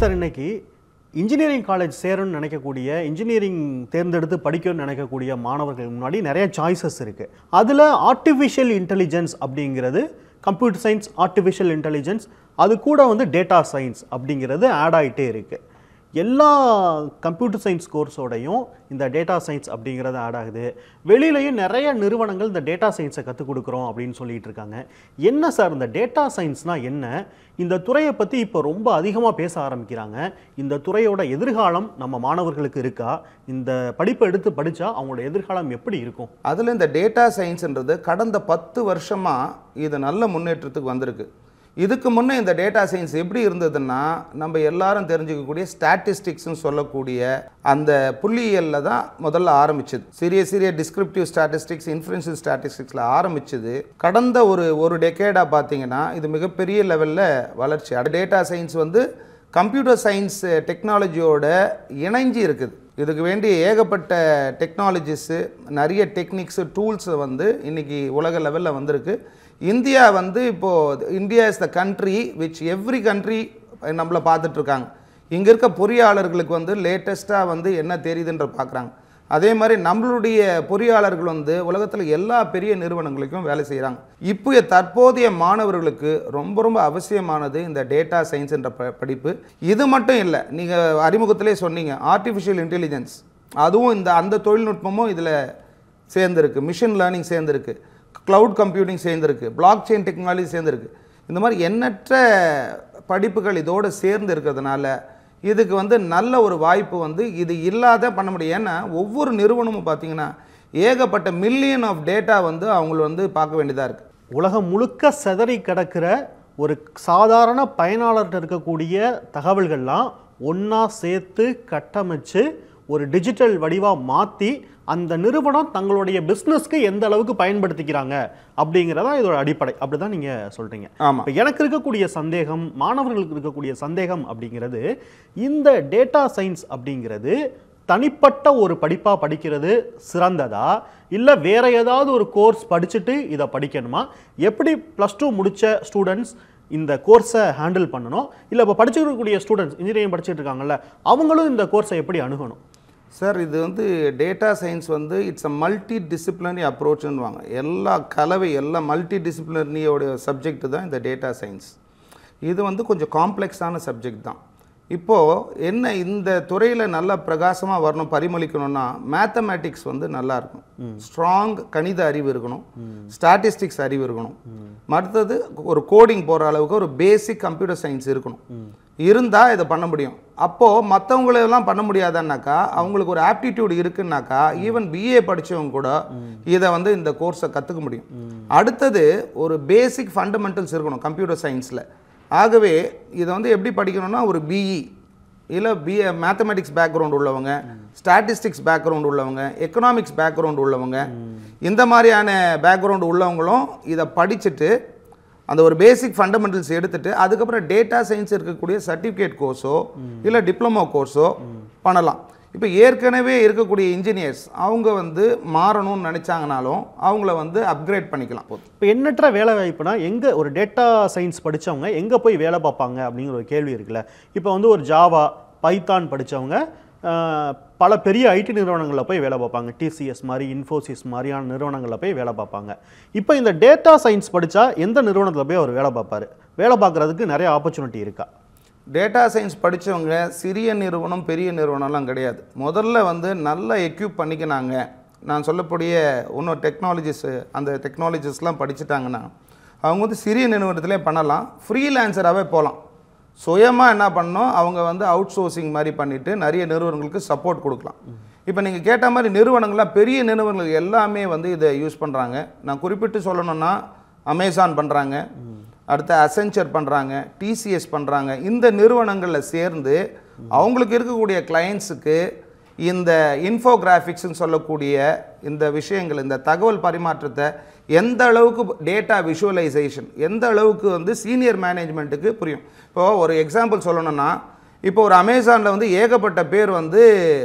Sir இன்னைக்கு engineering college சேரணும்னு நினைக்கக்கூடிய இன்ஜினியரிங் தேர்ந்தெடுத்து படிக்கணும்னு நினைக்கக்கூடிய மாணவர்கள் முன்னாடி நிறைய சாய்ஸஸ் இருக்கு அதில் ஆர்டிஃபிஷியல் இன்டெலிஜென்ஸ் அப்படிங்கிறது கம்ப்யூட்டர் சயின்ஸ் ஆர்டிஃபிஷியல் இன்டெலிஜென்ஸ் அது கூட வந்து டேட்டா சயின்ஸ் அப்படிங்கிறது ஆட் ஆகிட்டே இருக்கு எல்லா கம்ப்யூட்டர் சயின்ஸ் கோர்ஸோடையும் இந்த டேட்டா சயின்ஸ் அப்படிங்கிறது ஆட் ஆகுது வெளியிலையும் நிறைய நிறுவனங்கள் இந்த டேட்டா சயின்ஸை கற்றுக் கொடுக்குறோம் அப்படின்னு சொல்லிட்டு இருக்காங்க என்ன சார் இந்த டேட்டா சயின்ஸ்னா என்ன இந்த துறையை பற்றி இப்போ ரொம்ப அதிகமாக பேச ஆரம்பிக்கிறாங்க இந்த துறையோட எதிர்காலம் நம்ம மாணவர்களுக்கு இருக்கா இந்த படிப்பை எடுத்து படித்தா அவங்களோட எதிர்காலம் எப்படி இருக்கும் அதில் இந்த டேட்டா சயின்ஸ்ன்றது கடந்த பத்து வருஷமாக இது நல்ல முன்னேற்றத்துக்கு வந்திருக்கு இதுக்கு முன்னே இந்த டேட்டா சயின்ஸ் எப்படி இருந்ததுன்னா நம்ம எல்லாரும் தெரிஞ்சுக்கக்கூடிய ஸ்டாட்டிஸ்டிக்ஸ்னு சொல்லக்கூடிய அந்த புள்ளியியலில் தான் முதல்ல ஆரம்பிச்சது சிறிய சிறிய டிஸ்கிரிப்டிவ் ஸ்டாட்டிஸ்டிக்ஸ் இன்ஃபுளுன்ஷியல் ஸ்டாட்டிஸ்டிக்ஸில் ஆரம்பிச்சது கடந்த ஒரு ஒரு டெக்கேடாக பார்த்தீங்கன்னா இது மிகப்பெரிய லெவலில் வளர்ச்சி டேட்டா சயின்ஸ் வந்து கம்ப்யூட்டர் சயின்ஸ் டெக்னாலஜியோட இணைஞ்சு இருக்குது இதுக்கு வேண்டிய ஏகப்பட்ட டெக்னாலஜிஸு நிறைய டெக்னிக்ஸு டூல்ஸு வந்து இன்னைக்கு உலக லெவலில் வந்திருக்கு இந்தியா வந்து இப்போது India is the country which every country நம்மளை பார்த்துட்ருக்காங்க இங்கே இருக்க பொறியாளர்களுக்கு வந்து லேட்டஸ்ட்டாக வந்து என்ன தெரியுதுன்ற பார்க்குறாங்க அதே மாதிரி நம்மளுடைய பொறியாளர்கள் வந்து உலகத்தில் எல்லா பெரிய நிறுவனங்களுக்கும் வேலை செய்கிறாங்க இப்போ தற்போதைய மாணவர்களுக்கு ரொம்ப ரொம்ப அவசியமானது இந்த டேட்டா சயின்ஸ் என்ற ப படிப்பு இது மட்டும் இல்லை நீங்கள் அறிமுகத்திலே சொன்னீங்க ஆர்டிஃபிஷியல் இன்டெலிஜென்ஸ் அதுவும் இந்த அந்த தொழில்நுட்பமும் இதில் சேர்ந்துருக்கு மிஷின் லேர்னிங் சேர்ந்துருக்கு க்ளவுட் கம்ப்யூட்டிங் சேர்ந்துருக்கு பிளாக் செயின் டெக்னாலஜி சேர்ந்துருக்கு இந்த மாதிரி எண்ணற்ற படிப்புகள் இதோடு சேர்ந்து இருக்கிறதுனால இதுக்கு வந்து நல்ல ஒரு வாய்ப்பு வந்து இது இல்லாத பண்ண முடியும் ஏன்னா ஒவ்வொரு நிறுவனமும் பார்த்தீங்கன்னா ஏகப்பட்ட மில்லியன் ஆஃப் டேட்டா வந்து அவங்கள வந்து பார்க்க வேண்டியதாக இருக்குது உலகம் முழுக்க சிதறி கிடக்கிற ஒரு சாதாரண பயனாளர்கிட்ட இருக்கக்கூடிய தகவல்கள்லாம் ஒன்றா சேர்த்து கட்டமைச்சு ஒரு டிஜிட்டல் வடிவாக மாற்றி அந்த நிறுவனம் தங்களுடைய பிஸ்னஸ்க்கு எந்த அளவுக்கு பயன்படுத்திக்கிறாங்க அப்படிங்கிறதா இதோட அடிப்படை அப்படி தான் நீங்கள் சொல்கிறீங்க ஆமாம் இப்ப எனக்கு இருக்கக்கூடிய சந்தேகம் மாணவர்களுக்கு இருக்கக்கூடிய சந்தேகம் அப்படிங்கிறது இந்த டேட்டா சயின்ஸ் அப்படிங்கிறது தனிப்பட்ட ஒரு படிப்பா படிக்கிறது சிறந்ததா இல்ல வேற ஏதாவது ஒரு கோர்ஸ் படிச்சுட்டு இதை படிக்கணுமா எப்படி ப்ளஸ் டூ முடிச்ச ஸ்டூடெண்ட்ஸ் இந்த கோர்ஸை ஹேண்டில் பண்ணணும் இல்லை இப்போ படிச்சுருக்கக்கூடிய ஸ்டூடெண்ட்ஸ் இன்ஜினியரிங் படிச்சுட்டு இருக்காங்கல்ல அவங்களும் இந்த கோர்ஸை எப்படி அணுகணும் சார் இது வந்து டேட்டா சயின்ஸ் வந்து இட்ஸ் அ மல்டி டிசிப்ளினரி அப்ரோச்னுவாங்க எல்லா கலவை எல்லா மல்டி டிசிப்ளினரியோட சப்ஜெக்ட் தான் இந்த டேட்டா சயின்ஸ் இது வந்து கொஞ்சம் காம்ப்ளெக்ஸான சப்ஜெக்ட் தான் இப்போது என்ன இந்த துறையில் நல்லா பிரகாசமாக வரணும் பரிமளிக்கணும்னா மேத்தமேட்டிக்ஸ் வந்து நல்லா இருக்கணும் ஸ்ட்ராங் கணித அறிவு இருக்கணும் ஸ்டாட்டிஸ்டிக்ஸ் அறிவு இருக்கணும் அடுத்தது ஒரு கோடிங் போகிற அளவுக்கு ஒரு பேசிக் கம்ப்யூட்டர் சயின்ஸ் இருக்கணும் இருந்தால் இதை பண்ண முடியும் அப்போது மற்றவங்களெல்லாம் பண்ண முடியாதன்னாக்கா அவங்களுக்கு ஒரு ஆப்டிடியூட் இருக்குன்னாக்கா ஈவன் பிஏ படித்தவங்க கூட இதை வந்து இந்த கோர்ஸை கற்றுக்க முடியும் அடுத்தது ஒரு பேசிக் ஃபண்டமெண்டல்ஸ் இருக்கணும் கம்ப்யூட்டர் சயின்ஸில் ஆகவே இதை வந்து எப்படி படிக்கணும்னா ஒரு பிஇ இல்லை பிஏ மேத்தமெட்டிக்ஸ் பேக்ரவுண்ட் உள்ளவங்க ஸ்டாட்டிஸ்டிக்ஸ் பேக்ரவுண்ட் உள்ளவங்க எக்கனாமிக்ஸ் பேக்ரவுண்ட் உள்ளவங்க இந்த மாதிரியான பேக்ரவுண்ட் உள்ளவங்களும் இதை படிச்சுட்டு அந்த ஒரு பேசிக் ஃபண்டமெண்டல்ஸ் எடுத்துட்டு அதுக்கப்புறம் டேட்டா சயின்ஸ் இருக்கக்கூடிய சர்டிஃபிகேட் கோர்ஸோ இல்லை டிப்ளமோ கோர்ஸோ பண்ணலாம் இப்போ ஏற்கனவே இருக்கக்கூடிய இன்ஜினியர்ஸ் அவங்க வந்து மாறணும்னு நினச்சாங்கனாலும் அவங்கள வந்து அப்கிரேட் பண்ணிக்கலாம் இப்போ எண்ணற்ற வேலை வாய்ப்புனா எங்கே ஒரு டேட்டா சயின்ஸ் படிச்சவங்க எங்கே போய் வேலை பார்ப்பாங்க அப்படிங்கிற ஒரு கேள்வி இருக்குல்ல இப்போ வந்து ஒரு ஜாவா பைத்தான் படிச்சவங்க ஆஹ், பல பெரிய ஐடி நிறுவனங்களில் போய் வேலை பார்ப்பாங்க டிசிஎஸ் மாதிரி இன்ஃபோசிஸ் மாதிரியான நிறுவனங்களில் போய் வேலை பார்ப்பாங்க இப்போ இந்த டேட்டா சயின்ஸ் படித்தா எந்த நிறுவனத்தில் போய் அவர் வேலை பார்ப்பாரு வேலை பார்க்குறதுக்கு நிறைய ஆப்பர்ச்சுனிட்டி இருக்கா டேட்டா சயின்ஸ் படித்தவங்க சிறிய நிறுவனம் பெரிய நிறுவனம்லாம் கிடையாது முதல்ல வந்து நல்லா எக்யூப் பண்ணிக்கினாங்க நான் சொல்லக்கூடிய இன்னும் டெக்னாலஜிஸ் அந்த டெக்னாலஜிஸ்லாம் படிச்சுட்டாங்கன்னா அவங்க வந்து சிறிய நிறுவனத்திலே பண்ணலாம் ஃப்ரீலான்சராகவே போகலாம் சுயமாக என்ன பண்ணணும் அவங்க வந்து அவுட் சோர்சிங் மாதிரி பண்ணிவிட்டு நிறைய நிறுவனங்களுக்கு சப்போர்ட் கொடுக்கலாம் இப்போ நீங்கள் கேட்ட மாதிரி நிறுவனங்கள்லாம் பெரிய நிறுவனங்கள் எல்லாமே வந்து இதை யூஸ் பண்ணுறாங்க நான் குறிப்பிட்டு சொல்லணும்னா அமேசான் பண்ணுறாங்க அடுத்து அசென்ச்சர் பண்ணுறாங்க டிசிஎஸ் பண்ணுறாங்க இந்த நிறுவனங்களில் சேர்ந்து அவங்களுக்கு இருக்கக்கூடிய கிளையண்ட்ஸுக்கு இந்த இன்ஃபோகிராஃபிக்ஸ்னு சொல்லக்கூடிய இந்த விஷயங்கள் இந்த தகவல் பரிமாற்றத்தை எந்த அளவுக்கு டேட்டா விஷுவலைசேஷன் எந்த அளவுக்கு வந்து சீனியர் மேனேஜ்மெண்ட்டுக்கு புரியும் இப்போது ஒரு எக்ஸாம்பிள் சொல்லணும்னா இப்போ ஒரு அமேசானில் வந்து ஏகப்பட்ட பேர் வந்து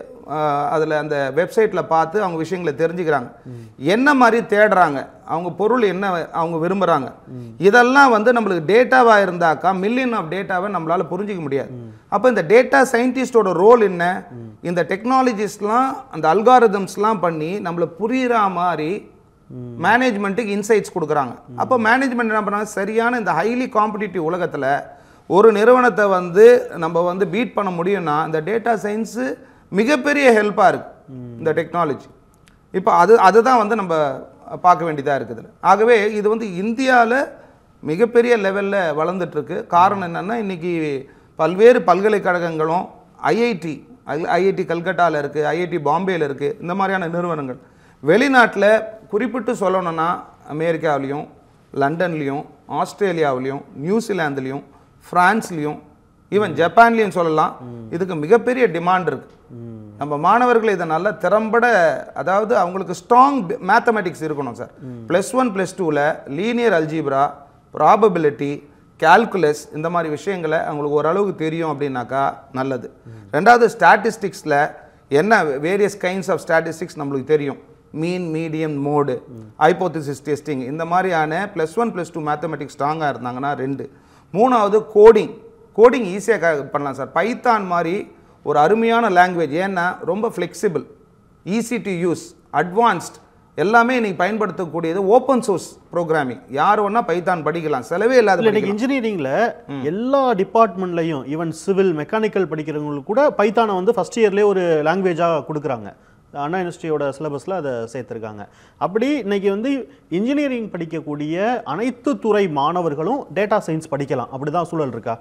அதில் அந்த வெப்சைட்டில் பார்த்து அவங்க விஷயங்களை தெரிஞ்சுக்கிறாங்க என்ன மாதிரி தேடுறாங்க அவங்க பொருள் என்ன அவங்க விரும்புகிறாங்க இதெல்லாம் வந்து நம்மளுக்கு டேட்டாவாக இருந்தாக்கா மில்லியன் ஆஃப் டேட்டாவை நம்மளால் புரிஞ்சிக்க முடியாது அப்போ இந்த டேட்டா சயின்டிஸ்டோட ரோல் என்ன இந்த டெக்னாலஜிஸ்லாம் அந்த அல்காரிதம்ஸ்லாம் பண்ணி நம்மள புரியுற மாதிரி மேனேஜ்மெண்ட்டுக்கு இன்சைட்ஸ் கொடுக்குறாங்க அப்போ மேனேஜ்மெண்ட் என்ன பண்ணாங்க சரியான இந்த ஹைலி காம்படிட்டிவ் உலகத்தில் ஒரு நிறுவனத்தை வந்து நம்ம வந்து பீட் பண்ண முடியும்னா இந்த டேட்டா சயின்ஸு மிகப்பெரிய ஹெல்ப்பாக இருக்கு இந்த டெக்னாலஜி இப்போ அது அதுதான் வந்து நம்ம பார்க்க வேண்டியதாக இருக்குது ஆகவே இது வந்து இந்தியாவில் மிகப்பெரிய லெவலில் வளர்ந்துட்டுருக்கு காரணம் என்னென்னா இன்றைக்கி பல்வேறு பல்கலைக்கழகங்களும் ஐஐடி ஐஐடி கல்கட்டாவில் இருக்குது ஐஐடி பாம்பேயில் இருக்குது இந்த மாதிரியான நிறுவனங்கள் வெளிநாட்டில் குறிப்பிட்டு சொல்லணும்னா அமெரிக்காவிலையும் லண்டன்லேயும் ஆஸ்திரேலியாவிலையும் நியூசிலாந்துலேயும் ஃப்ரான்ஸ்லேயும் ஈவன் ஜப்பான்லேயும் சொல்லலாம் இதுக்கு மிகப்பெரிய டிமாண்ட் இருக்குது நம்ம மாணவர்கள் இதை நல்லா திறம்பட அதாவது அவங்களுக்கு ஸ்ட்ராங் மேத்தமெட்டிக்ஸ் இருக்கணும் சார் ப்ளஸ் ஒன் ப்ளஸ் டூவில் லீனியர் அல்ஜீப்ரா ப்ராபபிலிட்டி கால்குலஸ் இந்த மாதிரி விஷயங்களை அவங்களுக்கு ஓரளவுக்கு தெரியும் அப்படின்னாக்கா நல்லது ரெண்டாவது ஸ்டாட்டிஸ்டிக்ஸில் என்ன வேரியஸ் கைண்ட்ஸ் ஆஃப் ஸ்டாட்டிஸ்டிக்ஸ் நம்மளுக்கு தெரியும் mean medium mode hypothesis testing இந்த மாதிரியான plus one plus two mathematics ஸ்ட்ராங்காக இருந்தாங்கன்னா ரெண்டு மூணாவது கோடிங் கோடிங் ஈஸியாக பண்ணலாம் சார் பைத்தான் மாதிரி ஒரு அருமையான லாங்குவேஜ் ஏன்னா ரொம்ப flexible easy to use advanced எல்லாமே இன்னைக்கு பயன்படுத்தக்கூடியது ஓப்பன் சோர்ஸ் ப்ரோக்ராமிங் யார் வேணா பைத்தான் படிக்கலாம் செலவே இல்லாத இல்ல இன்னைக்கு படிக்கலாம். இன்ஜினியரிங்ல எல்லா டிபார்ட்மெண்ட்லயும் ஈவன் சிவில் மெக்கானிக்கல் படிக்கிறவங்களுக்கு கூட பைத்தானை வந்து ஃபர்ஸ்ட் இயர்லேயே ஒரு லாங்குவேஜாக கொடுக்குறாங்க அண்ணா யூனிவர்சிட்டியோட சிலபஸில் அதை சேர்த்துருக்காங்க அப்படி இன்னைக்கு வந்து இன்ஜினியரிங் படிக்கக்கூடிய அனைத்து துறை மாணவர்களும் டேட்டா சயின்ஸ் படிக்கலாம் அப்படிதான் சூழல் இருக்கா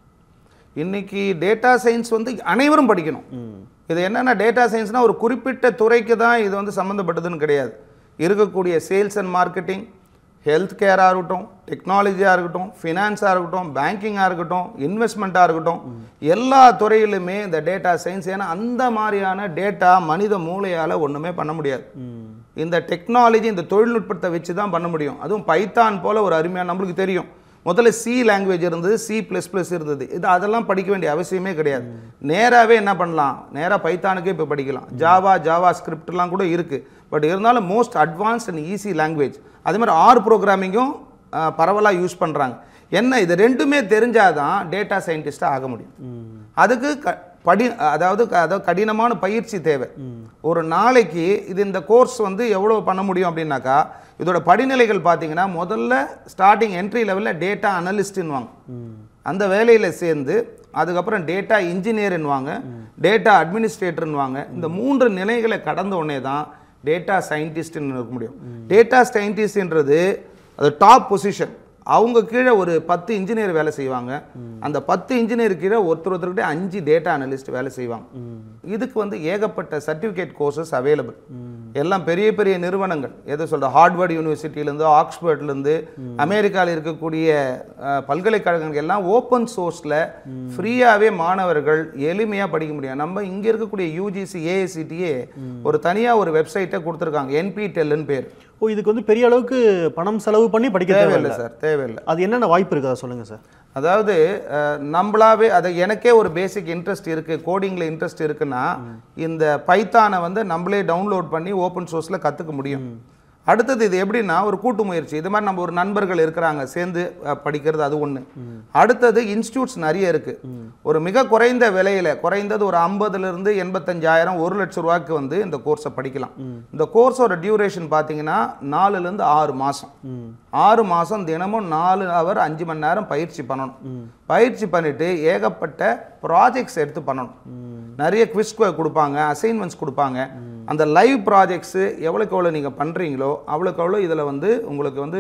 இன்னைக்கு டேட்டா சயின்ஸ் வந்து அனைவரும் படிக்கணும் இது என்னன்னா டேட்டா சயின்ஸ்னா ஒரு குறிப்பிட்ட துறைக்கு தான் இது வந்து சம்மந்தப்பட்டதுன்னு கிடையாது இருக்கக்கூடிய சேல்ஸ் அண்ட் மார்க்கெட்டிங் ஹெல்த் கேராக இருக்கட்டும் டெக்னாலஜியாக இருக்கட்டும் ஃபினான்ஸாக இருக்கட்டும் பேங்கிங்காக இருக்கட்டும் இன்வெஸ்ட்மெண்ட்டாக இருக்கட்டும் எல்லா துறையிலுமே இந்த டேட்டா சயின்ஸ் ஏன்னா அந்த மாதிரியான டேட்டா மனித மூளையால் ஒன்றுமே பண்ண முடியாது இந்த டெக்னாலஜி இந்த தொழில்நுட்பத்தை வச்சு தான் பண்ண முடியும் அதுவும் பைத்தான் போல ஒரு அருமையான நம்மளுக்கு தெரியும் முதல்ல சி லாங்குவேஜ் இருந்தது சி ப்ளஸ் ப்ளஸ் இருந்தது இது அதெல்லாம் படிக்க வேண்டிய அவசியமே கிடையாது நேராகவே என்ன பண்ணலாம் நேராக பைத்தானுக்கே இப்போ படிக்கலாம் ஜாவா ஜாவா ஸ்கிரிப்ட்லாம் கூட இருக்குது பட் இருந்தாலும் most advanced and easy language அதே மாதிரி ஆர் ப்ரோக்ராமிங்கும் பரவலாக யூஸ் பண்ணுறாங்க என்ன இது ரெண்டுமே தெரிஞ்சாதான் டேட்டா சயின்டிஸ்ட்டாக ஆக முடியும் அதுக்கு க படி அதாவது க- அதாவது கடினமான பயிற்சி தேவை ஒரு நாளைக்கு இது இந்த கோர்ஸ் வந்து எவ்வளோ பண்ண முடியும் அப்படின்னாக்கா இதோட படிநிலைகள் பார்த்தீங்கன்னா முதல்ல ஸ்டார்டிங் என்ட்ரி லெவலில் டேட்டா அனலிஸ்ட்னுவாங்க அந்த வேலையில் சேர்ந்து அதுக்கப்புறம் டேட்டா இன்ஜினியர்னுவாங்க டேட்டா அட்மினிஸ்ட்ரேட்டர்னுவாங்க இந்த மூன்று நிலைகளை கடந்த உடனே தான் டேட்டா சயின்டிஸ்ட்னு இருக்க முடியும் டேட்டா சயின்டிஸ்ட்ன்றது அது டாப் பொசிஷன் அவங்க கீழே ஒரு பத்து இன்ஜினியர் வேலை செய்வாங்க அந்த பத்து இன்ஜினியர் கீழே ஒருத்தர் ஒருத்தர்கிட்ட அஞ்சு டேட்டா அனலிஸ்ட் வேலை செய்வாங்க இதுக்கு வந்து ஏகப்பட்ட சர்டிஃபிகேட் கோர்சஸ் அவைலபிள் எல்லாம் பெரிய பெரிய நிறுவனங்கள் எதை சொல்ற ஹார்ட்வர்ட் யூனிவர்சிட்டியிலேருந்து ஆக்ஸ்போர்ட்லேருந்து அமெரிக்காவில் இருக்கக்கூடிய அஹ், பல்கலைக்கழகங்கள் எல்லாம் ஓப்பன் சோர்ஸில் ஃப்ரீயாகவே மாணவர்கள் எளிமையாக படிக்க முடியும் நம்ம இங்கே இருக்கக்கூடிய யூஜிசி ஏஐசிடியே ஒரு தனியாக ஒரு வெப்சைட்டை கொடுத்துருக்காங்க என்பிடெல்னு பேர் ஓ இதுக்கு வந்து பெரிய அளவுக்கு பணம் செலவு பண்ணி படிக்க தேவையில்லை தேவையில்லை சார் தேவையில்லை அது என்னென்ன வாய்ப்பு இருக்கு அதை சொல்லுங்க சார் அதாவது அஹ், நம்மளாவே அதை எனக்கே ஒரு பேசிக் இன்ட்ரெஸ்ட் இருக்கு கோடிங்கில் இன்ட்ரெஸ்ட் இருக்குன்னா இந்த பைத்தானை வந்து நம்மளே டவுன்லோட் பண்ணி ஓப்பன் சோர்ஸில் கற்றுக்க முடியும் அடுத்தது இது எப்படின்னா ஒரு கூட்டு முயற்சி இது மாதிரி நம்ம ஒரு நண்பர்கள் இருக்கிறாங்க சேர்ந்து அஹ், படிக்கிறது அது ஒன்று அடுத்தது இன்ஸ்டியூட்ஸ் நிறைய இருக்கு ஒரு மிக குறைந்த விலையில குறைந்தது ஒரு ஐம்பதுல இருந்து எண்பத்தஞ்சாயிரம் ஒரு லட்சம் ரூபாய்க்கு வந்து இந்த கோர்ஸை படிக்கலாம் இந்த கோர்ஸோட டியூரேஷன் பார்த்தீங்கன்னா நாலுல இருந்து ஆறு மாசம் ஆறு மாசம் தினமும் நாலு ஹவர் அஞ்சு மணி நேரம் பயிற்சி பண்ணணும் பயிற்சி பண்ணிட்டு ஏகப்பட்ட ப்ராஜெக்ட்ஸ் எடுத்து பண்ணணும் நிறைய குவிஸ் கொடுப்பாங்க அசைன்மெண்ட்ஸ் கொடுப்பாங்க அந்த லைவ் ப்ராஜெக்ட்ஸு எவ்வளோக்கு எவ்வளோ நீங்கள் பண்ணுறீங்களோ அவ்வளோக்கு எவ்வளோ இதில் வந்து உங்களுக்கு வந்து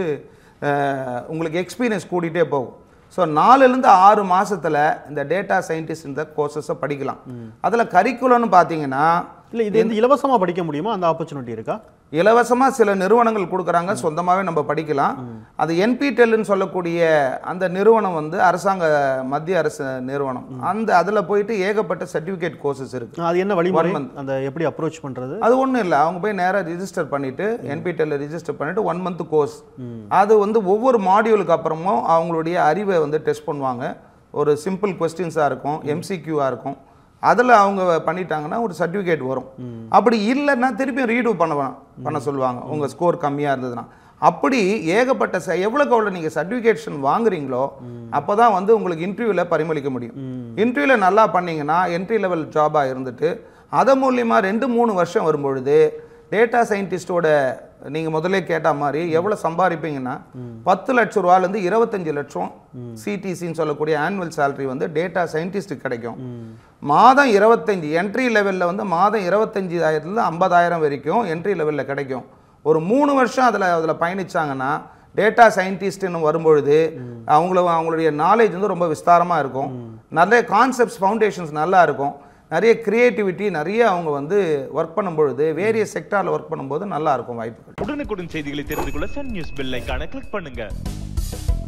அஹ், உங்களுக்கு எக்ஸ்பீரியன்ஸ் கூட்டிகிட்டே போகும் ஸோ நாலுலேருந்து ஆறு மாசத்துல இந்த டேட்டா சயின்டிஸ்ட் இந்த கோர்சஸை படிக்கலாம் அதில் கரிக்குலம்னு பார்த்தீங்கன்னா இல்லை இது வந்து இலவசமா படிக்க முடியுமா அந்த ஆப்பர்ச்சுனிட்டி இருக்கா இலவசமா சில நிறுவனங்கள் கொடுக்குறாங்க சொந்தமாவே நம்ம படிக்கலாம் அது என்பிடெல்னு சொல்லக்கூடிய அந்த நிறுவனம் வந்து அரசாங்க மத்திய அரசு நிறுவனம் அந்த அதுல போயிட்டு ஏகப்பட்ட சர்டிஃபிகேட் கோர்சஸ் இருக்கு அது என்ன வழிமுறை One month. அந்த எப்படி அப்ரோச் பண்றது அது ஒண்ணும் இல்லை அவங்க போய் நேரா ரிஜிஸ்டர் பண்ணிட்டு என்பிடெல்ல ரிஜிஸ்டர் பண்ணிட்டு ஒன் மந்த் கோர்ஸ் அது வந்து ஒவ்வொரு மாடியூலுக்கு அப்புறமும் அவங்களுடைய அறிவை வந்து டெஸ்ட் பண்ணுவாங்க ஒரு சிம்பிள் கொஸ்டின்ஸாக இருக்கும் எம்சிக்யூவாக இருக்கும் அதில் அவங்க பண்ணிட்டாங்கன்னா ஒரு சர்டிஃபிகேட் வரும் அப்படி இல்லைன்னா திருப்பியும் ரீடூ பண்ண வேணாம் பண்ண சொல்லுவாங்க உங்கள் ஸ்கோர் கம்மியாக இருந்ததுன்னா அப்படி ஏகப்பட்ட ச எவ்வளோக்கு எவ்வளோ நீங்கள் சர்டிஃபிகேஷன் வாங்குறீங்களோ அப்போ தான் வந்து உங்களுக்கு இன்டர்வியூவில் பரிமளிக்க முடியும் இன்டர்வியூவில் நல்லா பண்ணீங்கன்னா என்ட்ரி லெவல் ஜாபாக இருந்துட்டு அதை மூலியமா ரெண்டு மூணு வருஷம் வரும்பொழுது டேட்டா சயின்டிஸ்டோட நீங்கள் முதல்ல கேட்ட மாதிரி எவ்வளோ சம்பாதிப்பீங்கன்னா பத்து லட்ச ரூபாலேருந்து இருபத்தஞ்சு லட்சம் சிடிசின்னு சொல்லக்கூடிய ஆனுவல் salary வந்து டேட்டா சயின்டிஸ்ட்டுக்கு கிடைக்கும் மாதம் இருபத்தஞ்சி என்ட்ரி லெவலில் வந்து மாதம் இருபத்தஞ்சாயிரத்துலேருந்து ஐம்பதாயிரம் வரைக்கும் என்ட்ரி லெவலில் கிடைக்கும் ஒரு மூணு வருஷம் அதில் அதில் பயணிச்சாங்கன்னா டேட்டா சயின்டிஸ்ட்னு வரும்பொழுது அவங்கள அவங்களுடைய நாலேஜ் வந்து ரொம்ப விஸ்தாரமாக இருக்கும் நிறைய கான்செப்ட்ஸ் ஃபவுண்டேஷன்ஸ் நல்லா இருக்கும் நிறைய கிரியேட்டிவிட்டி நிறைய அவங்க வந்து ஒர்க் பண்ணும்பொழுது வேரியஸ் செக்டாரில் ஒர்க் பண்ணும்போது நல்லா இருக்கும் வாய்ப்புகள் உடனுக்குடன் செய்திகளை தெரிந்து கொள்ள சன் நியூஸ் பெல் ஐகானை கிளிக் பண்ணுங்க